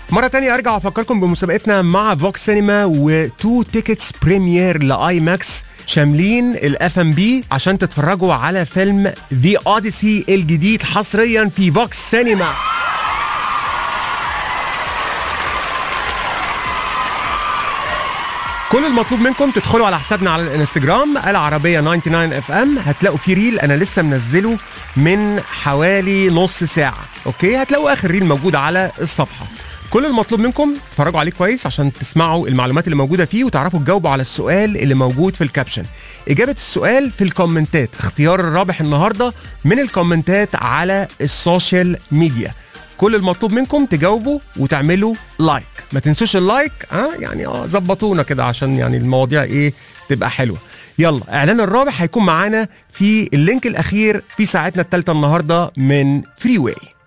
مرة تانية ارجع افكركم بمسابقتنا مع فوكس سينما وتو تيكتس بريمير لاي ماكس شاملين الاف ام بي عشان تتفرجوا على فيلم ذا اوديسي الجديد حصريا في فوكس سينما كل المطلوب منكم تدخلوا على حسابنا على الانستجرام العربية 99 اف ام هتلاقوا في ريل انا لسه منزله من حوالي نص ساعة اوكي هتلاقوا اخر ريل موجود على الصفحة كل المطلوب منكم تتفرجوا عليه كويس عشان تسمعوا المعلومات اللي موجودة فيه وتعرفوا تجاوبوا على السؤال اللي موجود في الكابشن إجابة السؤال في الكومنتات اختيار الرابح النهاردة من الكومنتات على السوشيال ميديا كل المطلوب منكم تجاوبوا وتعملوا لايك ما تنسوش اللايك ها أه؟ يعني اه ظبطونا كده عشان يعني المواضيع ايه تبقى حلوه يلا اعلان الرابح هيكون معانا في اللينك الاخير في ساعتنا الثالثه النهارده من فري واي